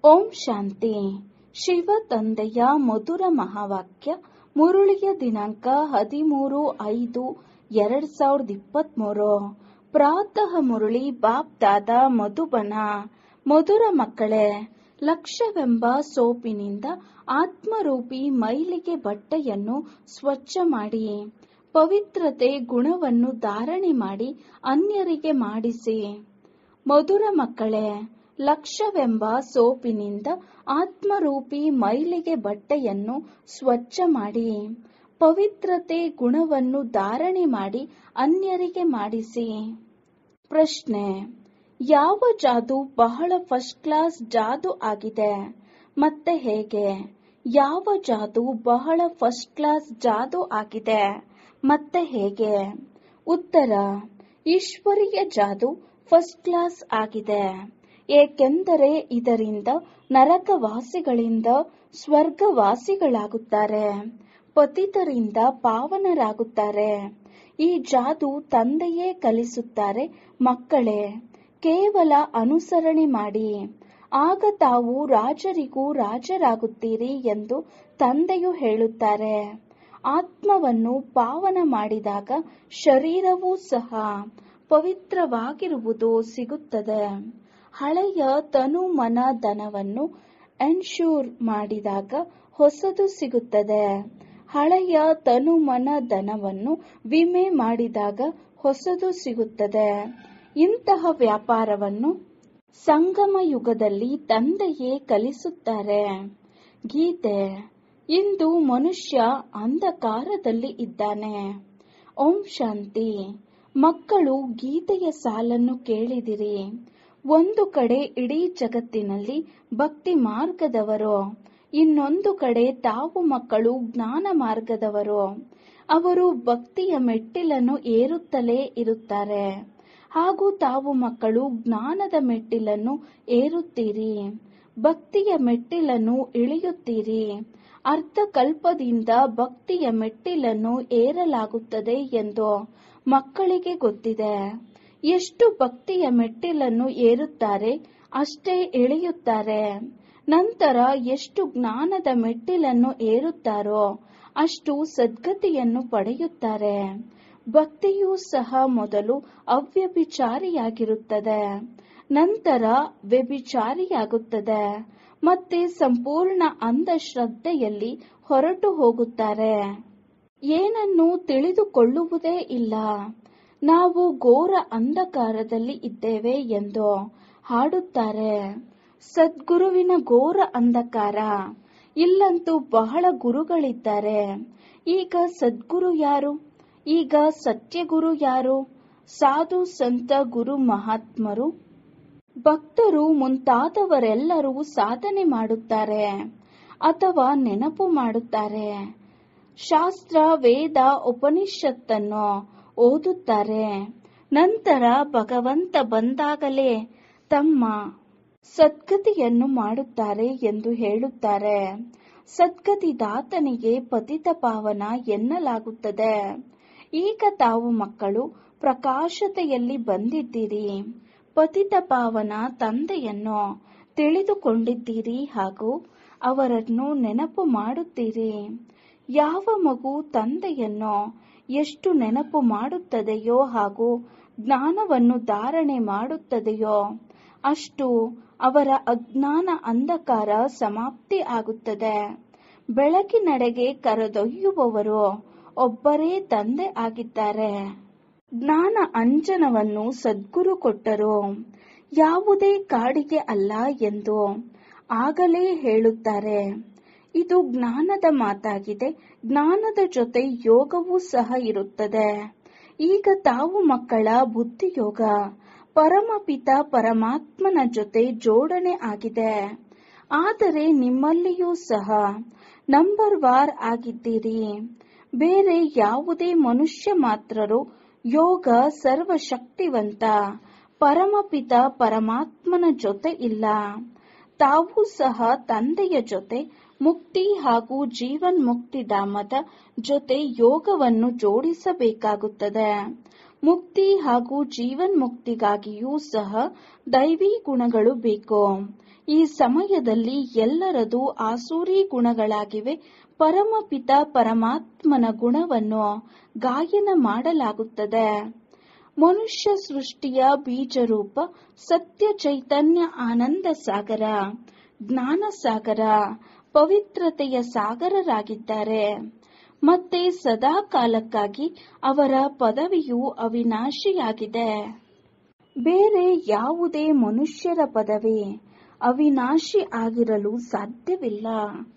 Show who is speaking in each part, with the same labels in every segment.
Speaker 1: ಓಂ ಶಾಂತಿ ಶಿವ ತಂದೆಯ ಮಧುರ ಮಹಾವಾಕ್ಯ ಮುರುಳಿಯ ದಿನಾಂಕ ಹದಿಮೂರು ಐದು ಎರಡ್ ಸಾವಿರದ ಇಪ್ಪತ್ಮೂರು ಪ್ರಾತಃ ಮುರುಳಿ ಬಾಪ್ ದಾದ ಮಧುಬನ ಮಧುರ ಮಕ್ಕಳೇ ಲಕ್ಷ್ಯವೆಂಬ ಸೋಪಿನಿಂದ ಆತ್ಮರೂಪಿ ಮೈಲಿಗೆ ಬಟ್ಟೆಯನ್ನು ಸ್ವಚ್ಛ ಮಾಡಿ ಪವಿತ್ರತೆ ಗುಣವನ್ನು ಧಾರಣೆ ಮಾಡಿ ಅನ್ಯರಿಗೆ ಮಾಡಿಸಿ ಮಧುರ ಮಕ್ಕಳೇ ಲಕ್ಷ್ಯವೆಂಬ ಸೋಪಿನಿಂದ ಆತ್ಮರೂಪಿ ಮೈಲಿಗೆ ಬಟ್ಟೆಯನ್ನು ಸ್ವಚ್ಛ ಮಾಡಿ ಪವಿತ್ರತೆ ಗುಣವನ್ನು ಧಾರಣೆ ಮಾಡಿ ಅನ್ಯರಿಗೆ ಮಾಡಿಸಿ ಪ್ರಶ್ನೆ ಯಾವ ಜಾದು ಬಹಳ ಫಸ್ಟ್ ಕ್ಲಾಸ್ ಜಾದು ಆಗಿದೆ ಮತ್ತೆ ಹೇಗೆ ಯಾವ ಜಾದು ಬಹಳ ಫಸ್ಟ್ ಕ್ಲಾಸ್ ಜಾದು ಆಗಿದೆ ಮತ್ತೆ ಹೇಗೆ ಉತ್ತರ ಈಶ್ವರೀಯ ಜಾದು ಫಸ್ಟ್ ಕ್ಲಾಸ್ ಆಗಿದೆ ಏಕೆಂದರೆ ಇದರಿಂದ ನರಕವಾಸಿಗಳಿಂದ ಸ್ವರ್ಗವಾಸಿಗಳಾಗುತ್ತಾರೆ ಪತಿತರಿಂದ ಪಾವನರಾಗುತ್ತಾರೆ ಈ ಜಾದು ತಂದೆಯೇ ಕಲಿಸುತ್ತಾರೆ ಮಕ್ಕಳೇ ಕೇವಲ ಅನುಸರಣೆ ಮಾಡಿ ಆಗ ತಾವು ರಾಜರಿಗೂ ರಾಜರಾಗುತ್ತೀರಿ ಎಂದು ತಂದೆಯು ಹೇಳುತ್ತಾರೆ ಆತ್ಮವನ್ನು ಪಾವನ ಮಾಡಿದಾಗ ಶರೀರವೂ ಸಹ ಪವಿತ್ರವಾಗಿರುವುದು ಸಿಗುತ್ತದೆ ಹಳೆಯ ತನು ಮನ ಧನವನ್ನು ಎನ್ಶೂರ್ ಮಾಡಿದಾಗ ಹೊಸದು ಸಿಗುತ್ತದೆ ಹಳೆಯ ತನು ಮನ ಧನವನ್ನು ವಿಮೆ ಮಾಡಿದಾಗ ಹೊಸದು ಸಿಗುತ್ತದೆ ಇಂತಹ ವ್ಯಾಪಾರವನ್ನು ಸಂಗಮ ಯುಗದಲ್ಲಿ ತಂದೆಯೇ ಕಲಿಸುತ್ತಾರೆ ಗೀತೆ ಇಂದು ಮನುಷ್ಯ ಅಂಧಕಾರದಲ್ಲಿ ಇದ್ದಾನೆ ಓಂ ಶಾಂತಿ ಮಕ್ಕಳು ಗೀತೆಯ ಸಾಲನ್ನು ಕೇಳಿದಿರಿ ಒಂದು ಕಡೆ ಇಡೀ ಜಗತ್ತಿನಲ್ಲಿ ಭಕ್ತಿ ಮಾರ್ಗದವರು ಇನ್ನೊಂದು ಕಡೆ ತಾವು ಮಕ್ಕಳು ಜ್ಞಾನ ಮಾರ್ಗದವರು ಅವರು ಭಕ್ತಿಯ ಮೆಟ್ಟಿಲನ್ನು ಏರುತ್ತಲೇ ಇರುತ್ತಾರೆ ಹಾಗೂ ತಾವು ಮಕ್ಕಳು ಜ್ಞಾನದ ಮೆಟ್ಟಿಲನ್ನು ಏರುತ್ತೀರಿ ಭಕ್ತಿಯ ಮೆಟ್ಟಿಲನ್ನು ಇಳಿಯುತ್ತೀರಿ ಅರ್ಧಕಲ್ಪದಿಂದ ಭಕ್ತಿಯ ಮೆಟ್ಟಿಲನ್ನು ಏರಲಾಗುತ್ತದೆ ಎಂದು ಮಕ್ಕಳಿಗೆ ಗೊತ್ತಿದೆ ಎಷ್ಟು ಭಕ್ತಿಯ ಮೆಟ್ಟಿಲನ್ನು ಏರುತ್ತಾರೆ ಅಷ್ಟೇ ಇಳಿಯುತ್ತಾರೆ ನಂತರ ಎಷ್ಟು ಜ್ಞಾನದ ಮೆಟ್ಟಿಲನ್ನು ಏರುತ್ತಾರೋ ಅಷ್ಟು ಸದ್ಗತಿಯನ್ನು ಪಡೆಯುತ್ತಾರೆ ಭಕ್ತಿಯೂ ಸಹ ಮೊದಲು ಅವ್ಯಭಿಚಾರಿಯಾಗಿರುತ್ತದೆ ನಂತರ ವ್ಯಭಿಚಾರಿಯಾಗುತ್ತದೆ ಮತ್ತೆ ಸಂಪೂರ್ಣ ಅಂಧಶ್ರದ್ಧೆಯಲ್ಲಿ ಹೊರಟು ಹೋಗುತ್ತಾರೆ ಏನನ್ನು ತಿಳಿದುಕೊಳ್ಳುವುದೇ ಇಲ್ಲ ನಾವು ಘೋರ ಅಂಧಕಾರದಲ್ಲಿ ಇದ್ದೇವೆ ಎಂದು ಹಾಡುತ್ತಾರೆ ಸದ್ಗುರುವಿನ ಘೋರ ಅಂಧಕಾರ ಇಲ್ಲಂತೂ ಬಹಳ ಗುರುಗಳಿದ್ದಾರೆ ಈಗ ಸದ್ಗುರು ಯಾರು ಈಗ ಸತ್ಯಗುರು ಯಾರು ಸಾಧು ಸಂತ ಗುರು ಮಹಾತ್ಮರು ಭಕ್ತರು ಮುಂತಾದವರೆಲ್ಲರೂ ಸಾಧನೆ ಮಾಡುತ್ತಾರೆ ಅಥವಾ ನೆನಪು ಮಾಡುತ್ತಾರೆ ಶಾಸ್ತ್ರ ವೇದ ಉಪನಿಷತ್ತನ್ನು ಓದುತ್ತಾರೆ ನಂತರ ಭಗವಂತ ಬಂದಾಗಲೇ ತಮ್ಮ ಸದ್ಗತಿಯನ್ನು ಮಾಡುತ್ತಾರೆ ಎಂದು ಹೇಳುತ್ತಾರೆ ಸದ್ಗತಿ ದಾತನಿಗೆ ಪತಿತ ಪಾವನ ಎನ್ನಲಾಗುತ್ತದೆ ಈಗ ತಾವು ಮಕ್ಕಳು ಪ್ರಕಾಶತೆಯಲ್ಲಿ ಬಂದಿದ್ದೀರಿ ಪತಿತ ಪಾವನ ತಂದೆಯನ್ನು ತಿಳಿದುಕೊಂಡಿದ್ದೀರಿ ಹಾಗೂ ಅವರನ್ನು ನೆನಪು ಮಾಡುತ್ತೀರಿ ಯಾವ ಮಗು ತಂದೆಯನ್ನು ಎಷ್ಟು ನೆನಪು ಮಾಡುತ್ತದೆಯೋ ಹಾಗೂ ಜ್ಞಾನವನ್ನು ಧಾರಣೆ ಮಾಡುತ್ತದೆಯೋ ಅಷ್ಟು ಅವರ ಅಜ್ಞಾನ ಅಂಧಕಾರ ಸಮಾಪ್ತಿ ಆಗುತ್ತದೆ ಬೆಳಕಿನಡೆಗೆ ಕರೆದೊಯ್ಯುವವರು ಒಬ್ಬರೇ ತಂದೆ ಆಗಿದ್ದಾರೆ ಜ್ಞಾನ ಅಂಜನವನ್ನು ಸದ್ಗುರು ಕೊಟ್ಟರು ಯಾವುದೇ ಕಾಡಿಗೆ ಅಲ್ಲ ಎಂದು ಆಗಲೇ ಹೇಳುತ್ತಾರೆ ಇದು ಜ್ಞಾನದ ಮಾತಾಗಿದೆ ಜ್ಞಾನದ ಜೊತೆ ಯೋಗವೂ ಸಹ ಇರುತ್ತದೆ ಈಗ ತಾವು ಮಕ್ಕಳ ಬುದ್ಧಿಯೋಗ ಪರಮಪಿತ ಪರಮಾತ್ಮನ ಜೊತೆ ಜೋಡಣೆ ಆಗಿದೆ ಆದರೆ ನಿಮ್ಮಲ್ಲಿಯೂ ಸಹ ನಂಬರ್ ವಾರ್ ಆಗಿದ್ದೀರಿ ಬೇರೆ ಯಾವುದೇ ಮನುಷ್ಯ ಮಾತ್ರರು ಯೋಗ ಸರ್ವಶಕ್ತಿವಂತ ಪರಮಪಿತ ಪರಮಾತ್ಮನ ಜೊತೆ ಇಲ್ಲ ತಾವು ಸಹ ತಂದೆಯ ಜೊತೆ ಮುಕ್ತಿ ಹಾಗೂ ಜೀವನ್ ಮುಕ್ತಿ ಧಾಮದ ಜೊತೆ ಯೋಗವನ್ನು ಜೋಡಿಸಬೇಕಾಗುತ್ತದೆ ಮುಕ್ತಿ ಹಾಗೂ ಜೀವನ್ಮುಕ್ತಿಗಾಗಿಯೂ ಸಹ ದೈವಿ ಗುಣಗಳು ಬೇಕು ಈ ಸಮಯದಲ್ಲಿ ಎಲ್ಲರದು ಆಸೂರಿ ಗುಣಗಳಾಗಿವೆ ಪರಮಪಿತ ಪರಮಾತ್ಮನ ಗುಣವನ್ನು ಗಾಯನ ಮಾಡಲಾಗುತ್ತದೆ ಮನುಷ್ಯ ಸೃಷ್ಟಿಯ ಬೀಜರೂಪ ಸತ್ಯ ಚೈತನ್ಯ ಆನಂದ ಸಾಗರ ಜ್ಞಾನ ಸಾಗರ ಪವಿತ್ರತೆಯ ಸಾಗರರಾಗಿದ್ದಾರೆ ಮತ್ತೆ ಸದಾ ಕಾಲಕ್ಕಾಗಿ ಅವರ ಪದವಿಯು ಅವಿನಾಶಿಯಾಗಿದೆ ಬೇರೆ ಯಾವುದೇ ಮನುಷ್ಯರ ಪದವಿ ಅವಿನಾಶಿ ಆಗಿರಲು ಸಾಧ್ಯವಿಲ್ಲ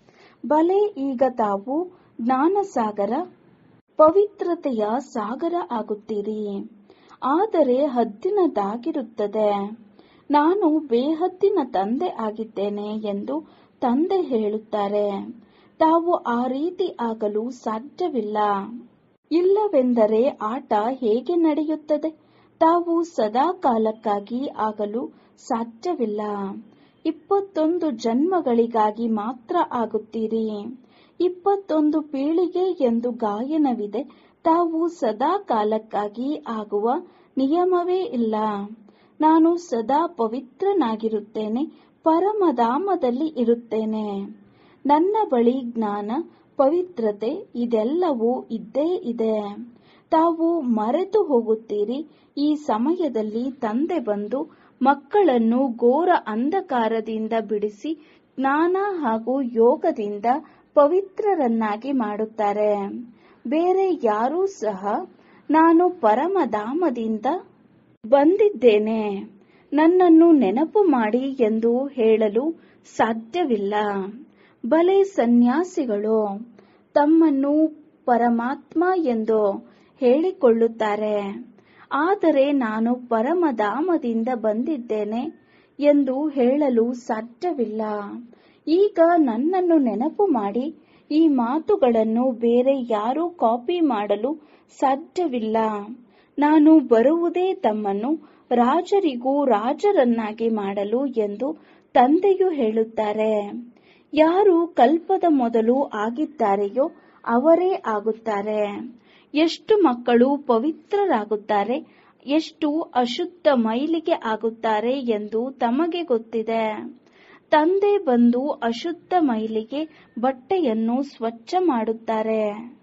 Speaker 1: ಬಲೆ ಈಗ ತಾವು ಜ್ಞಾನಸಾಗರ ಪವಿತ್ರತೆಯ ಸಾಗರ ಆಗುತ್ತೀರಿ ಆದರೆ ಹದ್ದಿನದಾಗಿರುತ್ತದೆ ನಾನು ಬೇಹದ್ದಿನ ತಂದೆ ಆಗಿದ್ದೇನೆ ಎಂದು ತಂದೆ ಹೇಳುತ್ತಾರೆ ತಾವು ಆ ರೀತಿ ಆಗಲು ಸಾಧ್ಯವಿಲ್ಲ ಇಲ್ಲವೆಂದರೆ ಆಟ ಹೇಗೆ ನಡೆಯುತ್ತದೆ ತಾವು ಸದಾ ಕಾಲಕ್ಕಾಗಿ ಆಗಲು ಸಾಧ್ಯವಿಲ್ಲ ಇಪ್ಪತ್ತೊಂದು ಜನ್ಮಗಳಿಗಾಗಿ ಮಾತ್ರ ಆಗುತ್ತೀರಿ ಇಪ್ಪತ್ತೊಂದು ಪೀಳಿಗೆ ಎಂದು ಗಾಯನವಿದೆ ತಾವು ಸದಾ ಕಾಲಕ್ಕಾಗಿ ಆಗುವ ನಿಯಮವೇ ಇಲ್ಲ ನಾನು ಸದಾ ಪವಿತ್ರನಾಗಿರುತ್ತೇನೆ ಪರಮಧಾಮದಲ್ಲಿ ಇರುತ್ತೇನೆ ನನ್ನ ಬಳಿ ಜ್ಞಾನ ಪವಿತ್ರತೆ ಇದೆಲ್ಲವೂ ಇದ್ದೇ ಇದೆ ತಾವು ಮರೆತು ಹೋಗುತ್ತೀರಿ ಈ ಸಮಯದಲ್ಲಿ ತಂದೆ ಬಂದು ಮಕ್ಕಳನ್ನು ಘೋರ ಅಂಧಕಾರದಿಂದ ಬಿಡಿಸಿ ಜ್ಞಾನ ಹಾಗೂ ಯೋಗದಿಂದ ಪವಿತ್ರರನ್ನಾಗಿ ಮಾಡುತ್ತಾರೆ ಬೇರೆ ಯಾರೂ ಸಹ ನಾನು ಪರಮಧಾಮದಿಂದ ಬಂದಿದ್ದೇನೆ ನನ್ನನ್ನು ನೆನಪು ಮಾಡಿ ಎಂದು ಹೇಳಲು ಸಾಧ್ಯವಿಲ್ಲ ಬಲೆ ಸನ್ಯಾಸಿಗಳು ತಮ್ಮನ್ನು ಪರಮಾತ್ಮ ಎಂದು ಹೇಳಿಕೊಳ್ಳುತ್ತಾರೆ ಆದರೆ ನಾನು ಪರಮಧಾಮದಿಂದ ಬಂದಿದ್ದೇನೆ ಎಂದು ಹೇಳಲು ಸಾಧ್ಯವಿಲ್ಲ ಈಗ ನನ್ನನ್ನು ನೆನಪು ಮಾಡಿ ಈ ಮಾತುಗಳನ್ನು ಬೇರೆ ಯಾರೂ ಕಾಪಿ ಮಾಡಲು ಸಾಧ್ಯವಿಲ್ಲ ನಾನು ಬರುವುದೇ ತಮ್ಮನ್ನು ರಾಜರಿಗೂ ರಾಜರನ್ನಾಗಿ ಮಾಡಲು ಎಂದು ತಂದೆಯು ಹೇಳುತ್ತಾರೆ ಯಾರು ಕಲ್ಪದ ಮೊದಲು ಆಗಿದ್ದಾರೆಯೋ ಅವರೇ ಆಗುತ್ತಾರೆ ಎಷ್ಟು ಮಕ್ಕಳು ಪವಿತ್ರರಾಗುತ್ತಾರೆ ಎಷ್ಟು ಅಶುದ್ಧ ಮೈಲಿಗೆ ಆಗುತ್ತಾರೆ ಎಂದು ತಮಗೆ ಗೊತ್ತಿದೆ ತಂದೆ ಬಂದು ಅಶುದ್ಧ ಮೈಲಿಗೆ ಬಟ್ಟೆಯನ್ನು ಸ್ವಚ್ಛ ಮಾಡುತ್ತಾರೆ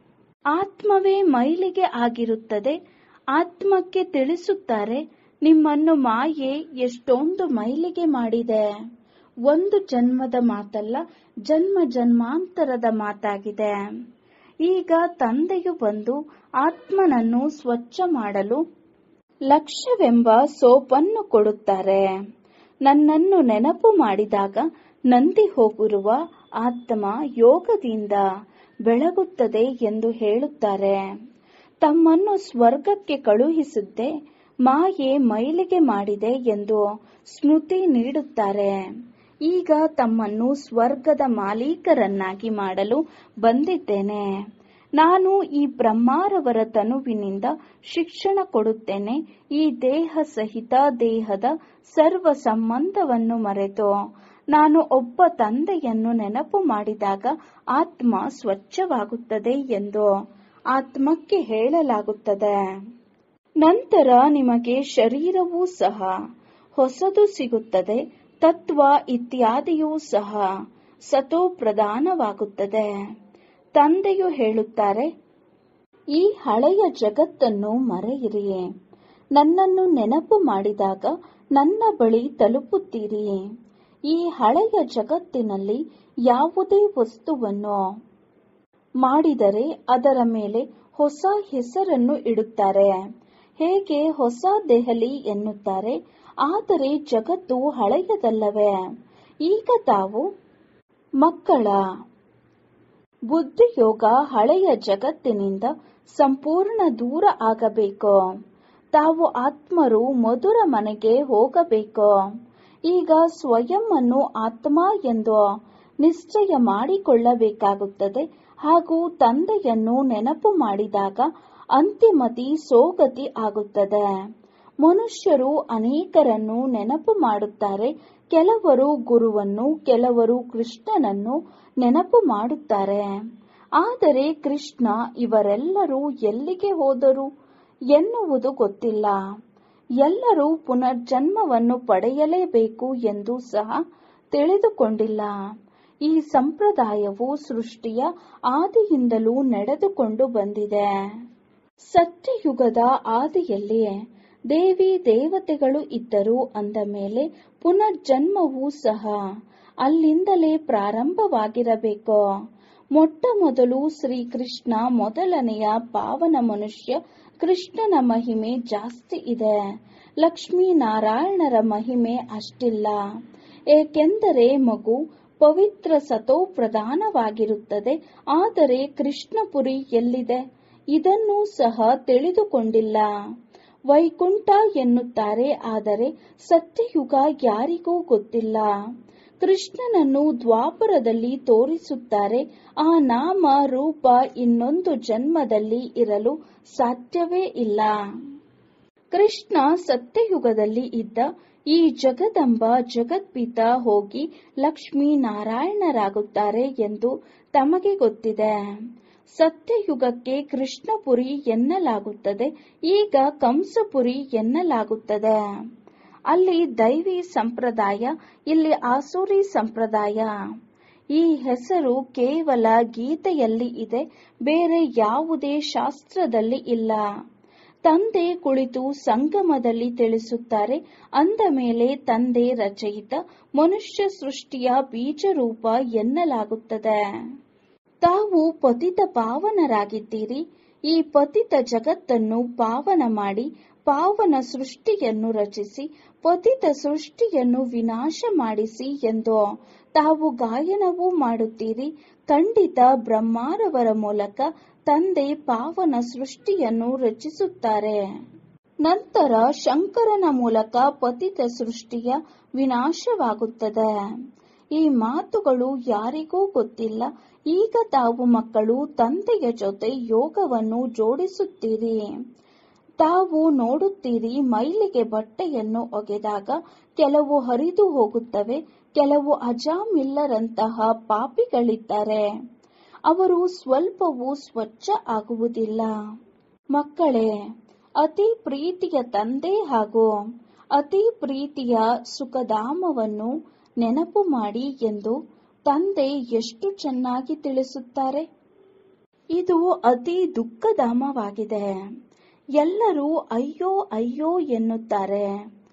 Speaker 1: ಆತ್ಮವೇ ಮೈಲಿಗೆ ಆಗಿರುತ್ತದೆ ಆತ್ಮಕ್ಕೆ ತಿಳಿಸುತ್ತಾರೆ ನಿಮ್ಮನ್ನು ಮಾಯೆ ಎಷ್ಟೊಂದು ಮೈಲಿಗೆ ಮಾಡಿದೆ ಒಂದು ಜನ್ಮದ ಮಾತಲ್ಲ ಜನ್ಮ ಜನ್ಮಾಂತರದ ಮಾತಾಗಿದೆ ಈಗ ತಂದೆಯು ಬಂದು ಆತ್ಮನನ್ನು ಸ್ವಚ್ಛ ಮಾಡಲು ಲಕ್ಷ್ಯವೆಂಬ ಸೋಪನ್ನು ಕೊಡುತ್ತಾರೆ ನನ್ನನ್ನು ನೆನಪು ಮಾಡಿದಾಗ ನಂದಿ ಹೋಗಿರುವ ಆತ್ಮ ಯೋಗದಿಂದ ಬೆಳಗುತ್ತದೆ ಎಂದು ಹೇಳುತ್ತಾರೆ ತಮ್ಮನ್ನು ಸ್ವರ್ಗಕ್ಕೆ ಕಳುಹಿಸಿದ್ದೆ ಮಾಯೆ ಮೈಲಿಗೆ ಮಾಡಿದೆ ಎಂದು ಸ್ಮೃತಿ ನೀಡುತ್ತಾರೆ ಈಗ ತಮ್ಮನ್ನು ಸ್ವರ್ಗದ ಮಾಲೀಕರನ್ನಾಗಿ ಮಾಡಲು ಬಂದಿದ್ದೇನೆ ನಾನು ಈ ಬ್ರಹ್ಮಾರವರ ತನುವಿನಿಂದ ಶಿಕ್ಷಣ ಕೊಡುತ್ತೇನೆ ಈ ದೇಹ ಸಹಿತ ದೇಹದ ಸರ್ವ ಸಂಬಂಧವನ್ನು ಮರೆತು ನಾನು ಒಬ್ಬ ತಂದೆಯನ್ನು ನೆನಪು ಮಾಡಿದಾಗ ಆತ್ಮ ಸ್ವಚ್ಛವಾಗುತ್ತದೆ ಎಂದು ಆತ್ಮಕ್ಕೆ ಹೇಳಲಾಗುತ್ತದೆ ನಂತರ ನಿಮಗೆ ಶರೀರವೂ ಸಹ ಹೊಸದು ಸಿಗುತ್ತದೆ ತತ್ವ ಇತ್ಯಾದಿಯೂ ಸಹ ಸತೋ ಪ್ರಧಾನವಾಗುತ್ತದೆ ತಂದೆಯು ಹೇಳುತ್ತಾರೆ ಈ ಹಳೆಯ ಜಗತ್ತನ್ನು ಮರೆಯಿರಿ ನನ್ನನ್ನು ನೆನಪು ಮಾಡಿದಾಗ ನನ್ನ ಬಳಿ ತಲುಪುತ್ತೀರಿ ಈ ಹಳೆಯ ಜಗತ್ತಿನಲ್ಲಿ ಯಾವುದೇ ವಸ್ತುವನ್ನು ಮಾಡಿದರೆ ಅದರ ಮೇಲೆ ಹೊಸ ಹೆಸರನ್ನು ಇಡುತ್ತಾರೆ ಹೇಗೆ ಹೊಸ ದೆಹಲಿ ಎನ್ನುತ್ತಾರೆ ಆದರೆ ಜಗತ್ತು ಹಳೆಯದಲ್ಲವೇ ಈಗ ತಾವು ಮಕ್ಕಳ ಬುದ್ಧಿಯೋಗ ಹಳೆಯ ಜಗತ್ತಿನಿಂದ ಸಂಪೂರ್ಣ ದೂರ ಆಗಬೇಕು ತಾವು ಆತ್ಮರು ಮಧುರ ಮನೆಗೆ ಹೋಗಬೇಕು ಈಗ ಸ್ವಯಂ ಅನ್ನು ಆತ್ಮ ಎಂದು ನಿಶ್ಚಯ ಮಾಡಿಕೊಳ್ಳಬೇಕಾಗುತ್ತದೆ ಹಾಗೂ ತಂದೆಯನ್ನು ನೆನಪು ಮಾಡಿದಾಗ ಅಂತಿಮತಿ ಸೋಗತಿ ಆಗುತ್ತದೆ ಮನುಷ್ಯರು ಅನೇಕರನ್ನು ನೆನಪು ಮಾಡುತ್ತಾರೆ ಕೆಲವರು ಗುರುವನ್ನು ಕೆಲವರು ಕೃಷ್ಣನನ್ನು ನೆನಪು ಮಾಡುತ್ತಾರೆ ಆದರೆ ಕೃಷ್ಣ ಇವರೆಲ್ಲರೂ ಎಲ್ಲಿಗೆ ಹೋದರು ಎನ್ನುವುದು ಗೊತ್ತಿಲ್ಲ ಎಲ್ಲರೂ ಪುನರ್ಜನ್ಮವನ್ನು ಪಡೆಯಲೇಬೇಕು ಎಂದು ಸಹ ತಿಳಿದುಕೊಂಡಿಲ್ಲ ಈ ಸಂಪ್ರದಾಯವು ಸೃಷ್ಟಿಯ ಆದಿಯಿಂದಲೂ ನಡೆದುಕೊಂಡು ಬಂದಿದೆ ಸತ್ಯಯುಗದ ಆದಿಯಲ್ಲಿ ದೇವಿ ದೇವತೆಗಳು ಇದ್ದರು ಅಂದ ಮೇಲೆ ಪುನರ್ಜನ್ಮವೂ ಸಹ ಅಲ್ಲಿಂದಲೇ ಪ್ರಾರಂಭವಾಗಿರಬೇಕು ಮೊಟ್ಟ ಮೊದಲು ಶ್ರೀಕೃಷ್ಣ ಮೊದಲನೆಯ ಪಾವನ ಮನುಷ್ಯ ಕೃಷ್ಣನ ಮಹಿಮೆ ಜಾಸ್ತಿ ಇದೆ ಲಕ್ಷ್ಮೀನಾರಾಯಣರ ಮಹಿಮೆ ಅಷ್ಟಿಲ್ಲ ಏಕೆಂದರೆ ಮಗು ಪವಿತ್ರ ಸತೋ ಪ್ರಧಾನವಾಗಿರುತ್ತದೆ ಆದರೆ ಕೃಷ್ಣಪುರಿ ಎಲ್ಲಿದೆ ಇದನ್ನೂ ಸಹ ತಿಳಿದುಕೊಂಡಿಲ್ಲ ವೈಕುಂಠ ಎನ್ನುತ್ತಾರೆ ಆದರೆ ಸತ್ಯಯುಗ ಯಾರಿಗೂ ಗೊತ್ತಿಲ್ಲ ಕೃಷ್ಣನನ್ನು ದ್ವಾಪರದಲ್ಲಿ ತೋರಿಸುತ್ತಾರೆ ಆ ನಾಮ ರೂಪ ಇನ್ನೊಂದು ಜನ್ಮದಲ್ಲಿ ಇರಲು ಸಾಧ್ಯವೇ ಇಲ್ಲ ಕೃಷ್ಣ ಸತ್ಯಯುಗದಲ್ಲಿ ಇದ್ದ ಈ ಜಗದಂಬ ಜಗತ್ಪಿತ ಹೋಗಿ ಲಕ್ಷ್ಮೀ ನಾರಾಯಣರಾಗುತ್ತಾರೆ ಎಂದು ತಮಗೆ ಗೊತ್ತಿದೆ ಸತ್ಯಯುಗಕ್ಕೆ ಕೃಷ್ಣಪುರಿ ಎನ್ನಲಾಗುತ್ತದೆ ಈಗ ಕಂಸಪುರಿ ಎನ್ನಲಾಗುತ್ತದೆ ಅಲ್ಲಿ ದೈವಿ ಸಂಪ್ರದಾಯ ಇಲ್ಲಿ ಆಸುರಿ ಸಂಪ್ರದಾಯ ಈ ಹೆಸರು ಕೇವಲ ಗೀತೆಯಲ್ಲಿ ಇದೆ ಬೇರೆ ಯಾವುದೇ ಶಾಸ್ತ್ರದಲ್ಲಿ ಇಲ್ಲ ತಂದೆ ಕುಳಿತು ಸಂಗಮದಲ್ಲಿ ತಿಳಿಸುತ್ತಾರೆ ಅಂದ ಮೇಲೆ ತಂದೆ ರಚಯಿತ ಮನುಷ್ಯ ಸೃಷ್ಟಿಯ ಬೀಜರೂಪ ಎನ್ನಲಾಗುತ್ತದೆ ತಾವು ಪತಿತ ಪಾವನರಾಗಿದ್ದೀರಿ ಈ ಪತಿತ ಜಗತ್ತನ್ನು ಪಾವನ ಮಾಡಿ ಪಾವನ ಸೃಷ್ಟಿಯನ್ನು ರಚಿಸಿ ಪತಿತ ಸೃಷ್ಟಿಯನ್ನು ವಿನಾಶ ಮಾಡಿಸಿ ಎಂದು ತಾವು ಗಾಯನವೂ ಮಾಡುತ್ತೀರಿ ಖಂಡಿತ ಬ್ರಹ್ಮಾರವರ ಮೂಲಕ ತಂದೆ ಪಾವನ ಸೃಷ್ಟಿಯನ್ನು ರಚಿಸುತ್ತಾರೆ ನಂತರ ಶಂಕರನ ಮೂಲಕ ಪತಿತ ಸೃಷ್ಟಿಯ ವಿನಾಶವಾಗುತ್ತದೆ ಈ ಮಾತುಗಳು ಯಾರಿಗೂ ಗೊತ್ತಿಲ್ಲ ಈಗ ತಾವು ಮಕ್ಕಳು ತಂದೆಯ ಜೊತೆ ಯೋಗವನ್ನು ಜೋಡಿಸುತ್ತೀರಿ ತಾವು ನೋಡುತ್ತೀರಿ ಮೈಲಿಗೆ ಬಟ್ಟೆಯನ್ನು ಒಗೆದಾಗ ಕೆಲವು ಹರಿದು ಹೋಗುತ್ತವೆ ಕೆಲವು ಅಜಾಮಿಲ್ಲರಂತಹ ಪಾಪಿಗಳಿದ್ದಾರೆ ಅವರು ಸ್ವಲ್ಪವೂ ಸ್ವಚ್ಛ ಆಗುವುದಿಲ್ಲ ಮಕ್ಕಳೇ ಅತಿ ಪ್ರೀತಿಯ ತಂದೆ ಹಾಗೂ ಅತಿ ಪ್ರೀತಿಯ ಸುಖಧಾಮವನ್ನು ನೆನಪು ಮಾಡಿ ಎಂದು ತಂದೆ ಎಷ್ಟು ಚೆನ್ನಾಗಿ ತಿಳಿಸುತ್ತಾರೆ ಇದು ಅತಿ ದುಃಖಧಾಮವಾಗಿದೆ ಎಲ್ಲರೂ ಅಯ್ಯೋ ಅಯ್ಯೋ ಎನ್ನುತ್ತಾರೆ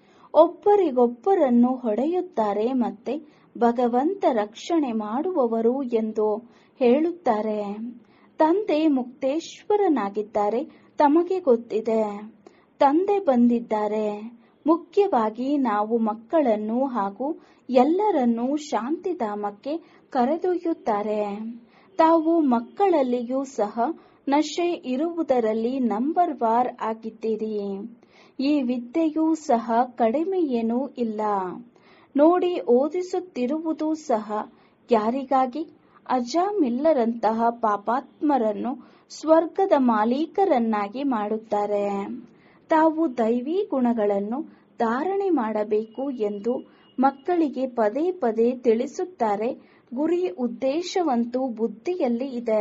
Speaker 1: ಒಬ್ಬರಿಗೊಬ್ಬರನ್ನು ಹೊಡೆಯುತ್ತಾರೆ ಮತ್ತೆ ಭಗವಂತ ರಕ್ಷಣೆ ಮಾಡುವವರು ಎಂದು ಹೇಳುತ್ತಾರೆ ತಂದೆ ಮುಕ್ತೇಶ್ವರನಾಗಿದ್ದಾರೆ ತಮಗೆ ಗೊತ್ತಿದೆ ತಂದೆ ಬಂದಿದ್ದಾರೆ ಮುಖ್ಯವಾಗಿ ನಾವು ಮಕ್ಕಳನ್ನು ಹಾಗೂ ಎಲ್ಲರನ್ನೂ ಶಾಂತಿಧಾಮಕ್ಕೆ ಕರೆದೊಯ್ಯುತ್ತಾರೆ ತಾವು ಮಕ್ಕಳಲ್ಲಿಯೂ ಸಹ ನಶೆ ಇರುವುದರಲ್ಲಿ ನಂಬರ್ ವಾರ್ ಆಗಿದ್ದೀರಿ ಈ ವಿದ್ಯೆಯೂ ಸಹ ಕಡಿಮೆಯೇನೂ ಇಲ್ಲ ನೋಡಿ ಓದಿಸುತ್ತಿರುವುದು ಸಹ ಯಾರಿಗಾಗಿ ಅಜಾಮಿಲ್ಲರಂತಹ ಪಾಪಾತ್ಮರನ್ನು ಸ್ವರ್ಗದ ಮಾಲೀಕರನ್ನಾಗಿ ಮಾಡುತ್ತಾರೆ ತಾವು ದೈವಿ ಗುಣಗಳನ್ನು ಧಾರಣೆ ಮಾಡಬೇಕು ಎಂದು ಮಕ್ಕಳಿಗೆ ಪದೇ ಪದೇ ತಿಳಿಸುತ್ತಾರೆ ಗುರಿ ಉದ್ದೇಶವಂತೂ ಬುದ್ಧಿಯಲ್ಲಿ ಇದೆ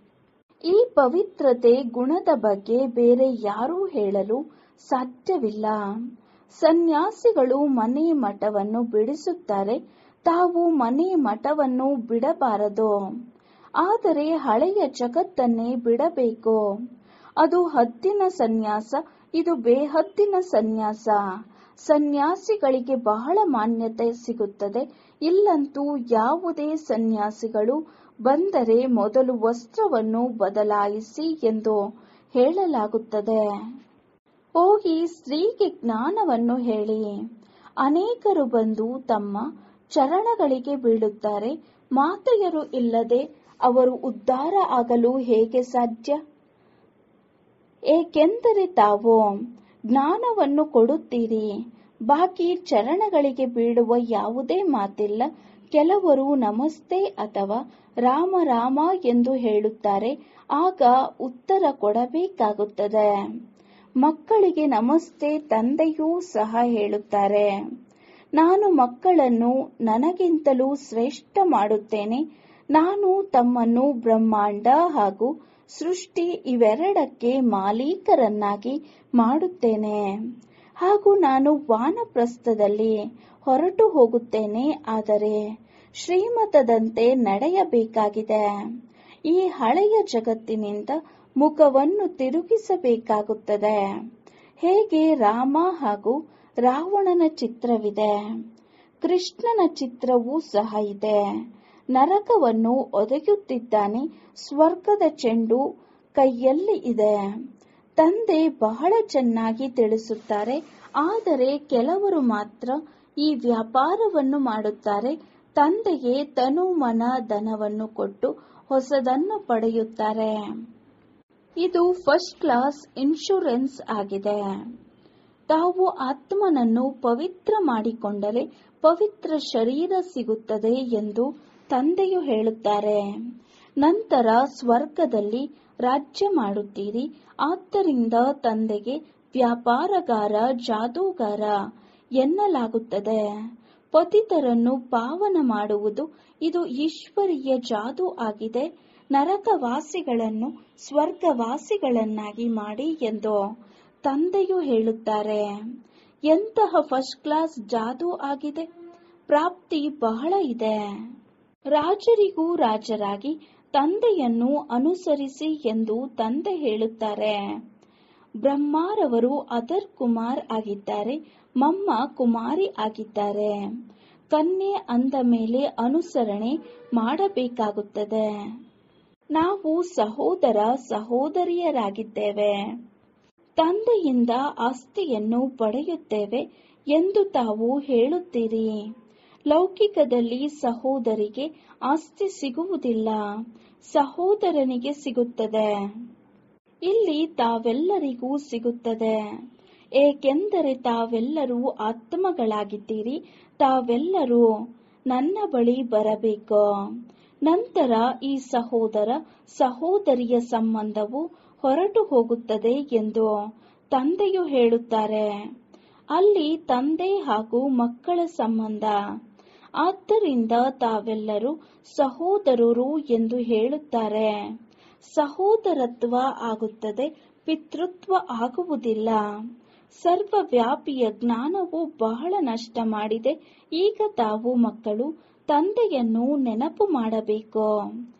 Speaker 1: ಈ ಪವಿತ್ರತೆ ಗುಣದ ಬಗ್ಗೆ ಬೇರೆ ಯಾರೂ ಹೇಳಲು ಸಾಧ್ಯವಿಲ್ಲ ಸನ್ಯಾಸಿಗಳು ಮನೆ ಮಠವನ್ನು ಬಿಡಿಸುತ್ತಾರೆ ತಾವು ಮನೆ ಮಠವನ್ನು ಬಿಡಬಾರದು ಆದರೆ ಹಳೆಯ ಜಗತ್ತನ್ನೇ ಬಿಡಬೇಕು ಅದು ಹದ್ದಿನ ಸನ್ಯಾಸ ಇದು ಬೇಹದ್ದಿನ ಸನ್ಯಾಸ ಸನ್ಯಾಸಿಗಳಿಗೆ ಬಹಳ ಮಾನ್ಯತೆ ಸಿಗುತ್ತದೆ ಇಲ್ಲಂತೂ ಯಾವುದೇ ಸನ್ಯಾಸಿಗಳು ಬಂದರೆ ಮೊದಲು ವಸ್ತ್ರವನ್ನು ಬದಲಾಯಿಸಿ ಎಂದು ಹೇಳಲಾಗುತ್ತದೆ ಹೋಗಿ ಸ್ತ್ರೀಗೆ ಜ್ಞಾನವನ್ನು ಹೇಳಿ ಅನೇಕರು ಬಂದು ತಮ್ಮ ಚರಣಗಳಿಗೆ ಬೀಳುತ್ತಾರೆ ಮಾತೆಯರು ಇಲ್ಲದೆ ಅವರು ಉದ್ಧಾರ ಆಗಲು ಹೇಗೆ ಸಾಧ್ಯ ಏಕೆಂದರೆ ತಾವು ಜ್ಞಾನವನ್ನು ಕೊಡುತ್ತೀರಿ ಬಾಕಿ ಚರಣಗಳಿಗೆ ಬೀಳುವ ಯಾವುದೇ ಮಾತಿಲ್ಲ ಕೆಲವರು ನಮಸ್ತೆ ಅಥವಾ ರಾಮ ರಾಮ ಎಂದು ಹೇಳುತ್ತಾರೆ ಆಗ ಉತ್ತರ ಕೊಡಬೇಕಾಗುತ್ತದೆ ಮಕ್ಕಳಿಗೆ ನಮಸ್ತೆ ತಂದೆಯೂ ಸಹ ಹೇಳುತ್ತಾರೆ ನಾನು ಮಕ್ಕಳನ್ನು ನನಗಿಂತಲೂ ಶ್ರೇಷ್ಠ ಮಾಡುತ್ತೇನೆ ನಾನು ತಮ್ಮನ್ನು ಬ್ರಹ್ಮಾಂಡ ಹಾಗೂ ಸೃಷ್ಟಿ ಇವೆರಡಕ್ಕೆ ಮಾಲೀಕರನ್ನಾಗಿ ಮಾಡುತ್ತೇನೆ ಹಾಗೂ ನಾನು ವಾನಪ್ರಸ್ಥದಲ್ಲಿ ಹೊರಟು ಹೋಗುತ್ತೇನೆ ಆದರೆ ಶ್ರೀಮತದಂತೆ ನಡೆಯಬೇಕಾಗಿದೆ ಈ ಹಳೆಯ ಜಗತ್ತಿನಿಂದ ಮುಖವನ್ನು ತಿರುಗಿಸಬೇಕಾಗುತ್ತದೆ ಹೇಗೆ ರಾಮ ಹಾಗೂ ರಾವಣನ ಚಿತ್ರವಿದೆ ಕೃಷ್ಣನ ಚಿತ್ರವೂ ಸಹ ಇದೆ ನರಕವನ್ನು ಒದೆಯುತ್ತಿದ್ದಾನೆ ಸ್ವರ್ಗದ ಚೆಂಡು ಕೈಯಲ್ಲಿ ಇದೆ ತಂದೆ ಬಹಳ ಚೆನ್ನಾಗಿ ತಿಳಿಸುತ್ತಾರೆ ಆದರೆ ಕೆಲವರು ಮಾತ್ರ ಈ ವ್ಯಾಪಾರವನ್ನು ಮಾಡುತ್ತಾರೆ ತಂದೆಗೆ ತನು ಮನ ಧನವನ್ನು ಕೊಟ್ಟು ಹೊಸದನ್ನು ಪಡೆಯುತ್ತಾರೆ ಇದು ಫಸ್ಟ್ ಕ್ಲಾಸ್ ಇನ್ಶೂರೆನ್ಸ್ ಆಗಿದೆ ತಾವು ಆತ್ಮನನ್ನು ಪವಿತ್ರ ಮಾಡಿಕೊಂಡರೆ ಪವಿತ್ರ ಶರೀರ ಸಿಗುತ್ತದೆ ಎಂದು ತಂದೆಯು ಹೇಳುತ್ತಾರೆ ನಂತರ ಸ್ವರ್ಗದಲ್ಲಿ ರಾಜ್ಯ ಮಾಡುತ್ತೀರಿ ಆದ್ದರಿಂದ ತಂದೆಗೆ ವ್ಯಾಪಾರಗಾರ ಜಾದೂಗಾರ ಎನ್ನಲಾಗುತ್ತದೆ ಪತಿತರನ್ನು ಪಾವನ ಮಾಡುವುದು ಇದು ಈಶ್ವರೀಯ ಜಾದು ಆಗಿದೆ ನರಕವಾಸಿಗಳನ್ನು ಸ್ವರ್ಗವಾಸಿಗಳನ್ನಾಗಿ ಮಾಡಿ ಎಂದು ತಂದೆಯು ಹೇಳುತ್ತಾರೆ ಎಂತಹ ಫಸ್ಟ್ ಕ್ಲಾಸ್ ಜಾದು ಆಗಿದೆ ಪ್ರಾಪ್ತಿ ಬಹಳ ಇದೆ ರಾಜರಿಗೂ ರಾಜರಾಗಿ ತಂದೆಯನ್ನು ಅನುಸರಿಸಿ ಎಂದು ತಂದೆ ಹೇಳುತ್ತಾರೆ ಬ್ರಹ್ಮಾರವರು ಅದರ್ ಕುಮಾರ್ ಆಗಿದ್ದಾರೆ ಮಮ್ಮ ಕುಮಾರಿ ಆಗಿದ್ದಾರೆ ಕನ್ಯೆ ಅಂದ ಮೇಲೆ ಅನುಸರಣೆ ಮಾಡಬೇಕಾಗುತ್ತದೆ ನಾವು ಸಹೋದರ ಸಹೋದರಿಯರಾಗಿದ್ದೇವೆ ತಂದೆಯಿಂದ ಆಸ್ತಿಯನ್ನು ಪಡೆಯುತ್ತೇವೆ ಎಂದು ತಾವು ಹೇಳುತ್ತೀರಿ ಲೌಕಿಕದಲ್ಲಿ ಸಹೋದರಿಗೆ ಆಸ್ತಿ ಸಿಗುವುದಿಲ್ಲ ಸಹೋದರನಿಗೆ ಸಿಗುತ್ತದೆ ಇಲ್ಲಿ ತಾವೆಲ್ಲರಿಗೂ ಸಿಗುತ್ತದೆ ಏಕೆಂದರೆ ತಾವೆಲ್ಲರೂ ಆತ್ಮಗಳಾಗಿದ್ದೀರಿ ತಾವೆಲ್ಲರೂ ನನ್ನ ಬಳಿ ಬರಬೇಕು ನಂತರ ಈ ಸಹೋದರ ಸಹೋದರಿಯ ಸಂಬಂಧವು ಹೊರಟು ಹೋಗುತ್ತದೆ ಎಂದು ತಂದೆಯು ಹೇಳುತ್ತಾರೆ ಅಲ್ಲಿ ತಂದೆ ಹಾಗೂ ಮಕ್ಕಳ ಸಂಬಂಧ ಆದ್ದರಿಂದ ತಾವೆಲ್ಲರೂ ಸಹೋದರರು ಎಂದು ಹೇಳುತ್ತಾರೆ ಸಹೋದರತ್ವ ಆಗುತ್ತದೆ ಪಿತೃತ್ವ ಆಗುವುದಿಲ್ಲ ಸರ್ವವ್ಯಾಪಿಯ ಜ್ಞಾನವು ಬಹಳ ನಷ್ಟ ಮಾಡಿದೆ ಈಗ ತಾವು ಮಕ್ಕಳು ತಂದೆಯನ್ನು ನೆನಪು ಮಾಡಬೇಕು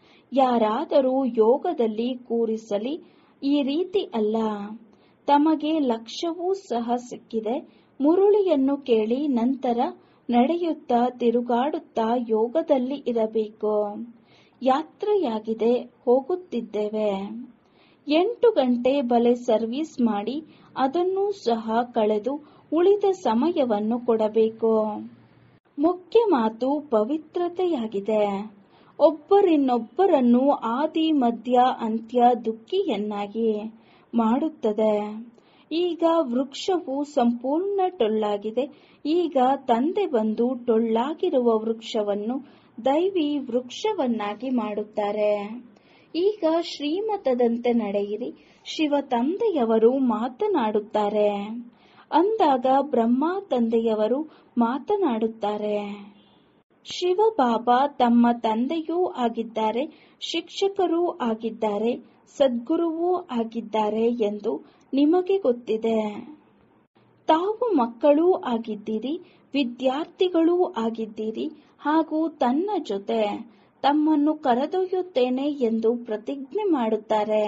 Speaker 1: ಯಾರಾದರೂ ಯೋಗದಲ್ಲಿ ಕೂರಿಸಲಿ ಈ ರೀತಿ ಅಲ್ಲ ತಮಗೆ ಲಕ್ಷ್ಯವೂ ಸಹ ಸಿಕ್ಕಿದೆ ಮುರುಳಿಯನ್ನು ಕೇಳಿ ನಂತರ ನಡೆಯುತ್ತಾ ತಿರುಗಾಡುತ್ತಾ ಯೋಗದಲ್ಲಿ ಇರಬೇಕು ಯಾತ್ರೆಯಾಗಿದೆ ಹೋಗುತ್ತಿದ್ದೇವೆ ಎಂಟು ಗಂಟೆ ಬಲೆ ಸರ್ವಿಸ್ ಮಾಡಿ ಅದನ್ನೂ ಸಹ ಕಳೆದು ಉಳಿದ ಸಮಯವನ್ನು ಕೊಡಬೇಕು ಮುಖ್ಯ ಮಾತು ಪವಿತ್ರತೆಯಾಗಿದೆ ಒಬ್ಬರಿನ್ನೊಬ್ಬರನ್ನು ಆದಿ ಮಧ್ಯ ಅಂತ್ಯ ದುಃಖಿಯನ್ನಾಗಿ ಮಾಡುತ್ತದೆ ಈಗ ವೃಕ್ಷವು ಸಂಪೂರ್ಣ ಟೊಳ್ಳಾಗಿದೆ ಈಗ ತಂದೆ ಬಂದು ಟೊಳ್ಳಾಗಿರುವ ವೃಕ್ಷವನ್ನು ದೈವಿ ವೃಕ್ಷವನ್ನಾಗಿ ಮಾಡುತ್ತಾರೆ ಈಗ ಶ್ರೀಮತದಂತೆ ನಡೆಯಿರಿ ಶಿವ ತಂದೆಯವರು ಮಾತನಾಡುತ್ತಾರೆ ಅಂದಾಗ ಬ್ರಹ್ಮ ತಂದೆಯವರು ಮಾತನಾಡುತ್ತಾರೆ ಶಿವ ಬಾಬಾ ತಮ್ಮ ತಂದೆಯೂ ಆಗಿದ್ದಾರೆ ಶಿಕ್ಷಕರೂ ಆಗಿದ್ದಾರೆ ಸದ್ಗುರುವೂ ಆಗಿದ್ದಾರೆ ಎಂದು ನಿಮಗೆ ಗೊತ್ತಿದೆ ತಾವು ಮಕ್ಕಳೂ ಆಗಿದ್ದೀರಿ ವಿದ್ಯಾರ್ಥಿಗಳೂ ಆಗಿದ್ದೀರಿ ಹಾಗೂ ತನ್ನ ಜೊತೆ ತಮ್ಮನ್ನು ಕರೆದೊಯ್ಯುತ್ತೇನೆ ಎಂದು ಪ್ರತಿಜ್ಞೆ ಮಾಡುತ್ತಾರೆ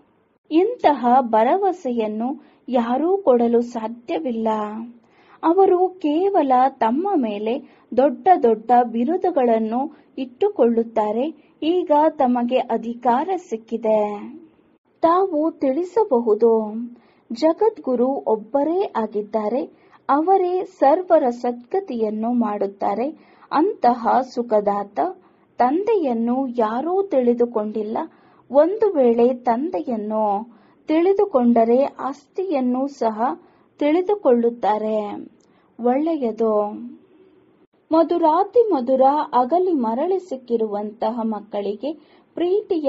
Speaker 1: ಇಂತಹ ಭರವಸೆಯನ್ನು ಯಾರೂ ಕೊಡಲು ಸಾಧ್ಯವಿಲ್ಲ ಅವರು ಕೇವಲ ತಮ್ಮ ಮೇಲೆ ದೊಡ್ಡ ದೊಡ್ಡ ಬಿರುದುಗಳನ್ನು ಇಟ್ಟುಕೊಳ್ಳುತ್ತಾರೆ ಈಗ ತಮಗೆ ಅಧಿಕಾರ ಸಿಕ್ಕಿದೆ ತಾವು ತಿಳಿಸಬಹುದು ಜಗದ್ಗುರು ಒಬ್ಬರೇ ಆಗಿದ್ದಾರೆ ಅವರೇ ಸರ್ವರ ಸದ್ಗತಿಯನ್ನು ಮಾಡುತ್ತಾರೆ ಅಂತಹ ಸುಖದಾತ ತಂದೆಯನ್ನು ಯಾರೂ ತಿಳಿದುಕೊಂಡಿಲ್ಲ ಒಂದು ವೇಳೆ ತಂದೆಯನ್ನು ತಿಳಿದುಕೊಂಡರೆ ಆಸ್ತಿಯನ್ನು ಸಹ ತಿಳಿದುಕೊಳ್ಳುತ್ತಾರೆ ಒಳ್ಳೆಯದು ಮಧುರಾತಿ ಮಧುರ ಅಗಲಿ ಮರಳಿ ಸಿಕ್ಕಿರುವಂತಹ ಮಕ್ಕಳಿಗೆ ಪ್ರೀತಿಯ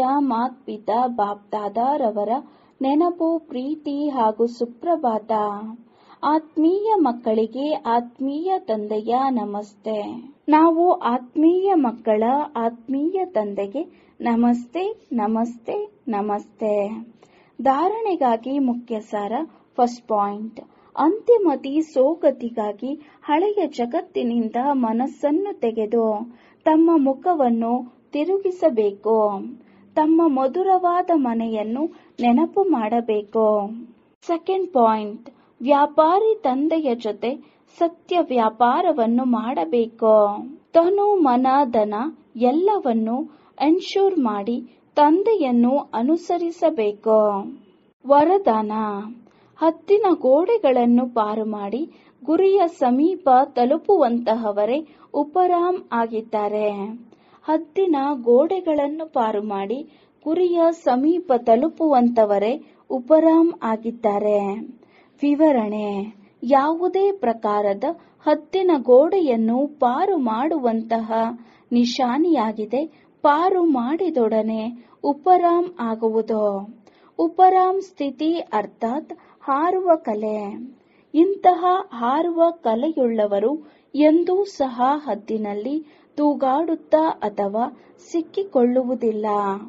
Speaker 1: ಮಾತ್ಪಿತ ಬಾಪ್ದಾದಾರವರ ನೆನಪು ಪ್ರೀತಿ ಹಾಗೂ ಸುಪ್ರಭಾತ ಆತ್ಮೀಯ ಮಕ್ಕಳಿಗೆ ಆತ್ಮೀಯ ತಂದೆಯ ನಮಸ್ತೆ ನಾವು ಆತ್ಮೀಯ ಮಕ್ಕಳ ಆತ್ಮೀಯ ತಂದೆಗೆ ನಮಸ್ತೆ ನಮಸ್ತೆ ನಮಸ್ತೆ ಧಾರಣೆಗಾಗಿ ಮುಖ್ಯ ಸಾರ ಫಸ್ಟ್ ಪಾಯಿಂಟ್ ಅಂತಿಮತಿ ಸೋಗತಿಗಾಗಿ ಹಳೆಯ ಜಗತ್ತಿನಿಂದ ಮನಸ್ಸನ್ನು ತೆಗೆದು ತಮ್ಮ ಮುಖವನ್ನು ತಿರುಗಿಸಬೇಕು ತಮ್ಮ ಮಧುರವಾದ ಮನೆಯನ್ನು ನೆನಪು ಮಾಡಬೇಕು ಸೆಕೆಂಡ್ ಪಾಯಿಂಟ್ ವ್ಯಾಪಾರಿ ತಂದೆಯ ಜೊತೆ ಸತ್ಯ ವ್ಯಾಪಾರವನ್ನು ಮಾಡಬೇಕು ತನು ಮನ ಧನ ಎಲ್ಲವನ್ನು ಎನ್ಶೂರ್ ಮಾಡಿ ತಂದೆಯನ್ನು ಅನುಸರಿಸಬೇಕು ವರದಾನ ಹತ್ತಿನ ಗೋಡೆಗಳನ್ನು ಪಾರು ಮಾಡಿ ಗುರಿಯ ಸಮೀಪ ತಲುಪುವಂತಹವರೇ ಉಪರಾಮ್ ಆಗಿದ್ದಾರೆ ಹದ್ದಿನ ಗೋಡೆಗಳನ್ನು ಪಾರು ಮಾಡಿ ಗುರಿಯ ಸಮೀಪ ತಲುಪುವಂತವರೇ ಉಪರಾಮ್ ಆಗಿದ್ದಾರೆ ವಿವರಣೆ ಯಾವುದೇ ಪ್ರಕಾರದ ಹತ್ತಿನ ಗೋಡೆಯನ್ನು ಪಾರು ಮಾಡುವಂತಹ ನಿಶಾನಿಯಾಗಿದೆ ಪಾರು ಮಾಡಿದೊಡನೆ ಉಪರಾಮ್ ಆಗುವುದು ಉಪರಾಮ್ ಸ್ಥಿತಿ ಅರ್ಥಾತ್ ಹಾರುವ ಕಲೆ ಇಂತಹ ಹಾರುವ ಕಲೆಯುಳ್ಳವರು ಎಂದೂ ಸಹ ಹದ್ದಿನಲ್ಲಿ ತೂಗಾಡುತ್ತಾ ಅಥವಾ ಸಿಕ್ಕಿಕೊಳ್ಳುವುದಿಲ್ಲ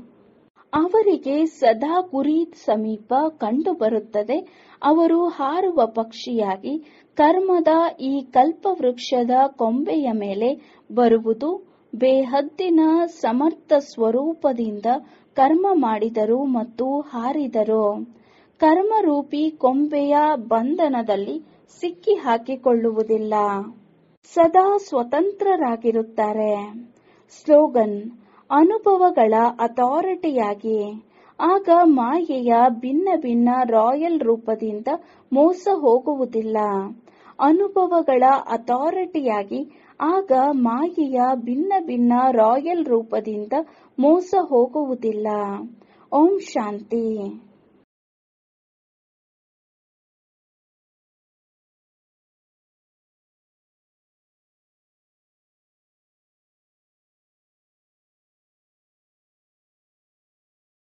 Speaker 1: ಅವರಿಗೆ ಸದಾ ಗುರಿ ಸಮೀಪ ಕಂಡುಬರುತ್ತದೆ ಅವರು ಹಾರುವ ಪಕ್ಷಿಯಾಗಿ ಕರ್ಮದ ಈ ಕಲ್ಪವೃಕ್ಷದ ಕೊಂಬೆಯ ಮೇಲೆ ಬರುವುದು ಬೇಹದ್ದಿನ ಸಮರ್ಥ ಸ್ವರೂಪದಿಂದ ಕರ್ಮ ಮಾಡಿದರು ಮತ್ತು ಹಾರಿದರು ಕರ್ಮರೂಪಿ ಕೊಂಬೆಯ ಬಂಧನದಲ್ಲಿ ಸಿಕ್ಕಿ ಹಾಕಿಕೊಳ್ಳುವುದಿಲ್ಲ ಸದಾ ಸ್ವತಂತ್ರರಾಗಿರುತ್ತಾರೆ ಸ್ಲೋಗನ್ ಅನುಭವಗಳ ಅಥಾರಿಟಿಯಾಗಿ ಆಗ ಮಾಯೆಯ ಭಿನ್ನ ಭಿನ್ನ ರಾಯಲ್ ರೂಪದಿಂದ ಮೋಸ ಹೋಗುವುದಿಲ್ಲ ಅನುಭವಗಳ ಅಥಾರಿಟಿಯಾಗಿ ಆಗ ಮಾಯೆಯ ಭಿನ್ನ ಭಿನ್ನ ರಾಯಲ್ ರೂಪದಿಂದ ಮೋಸ ಹೋಗುವುದಿಲ್ಲ ಓಂ ಶಾಂತಿ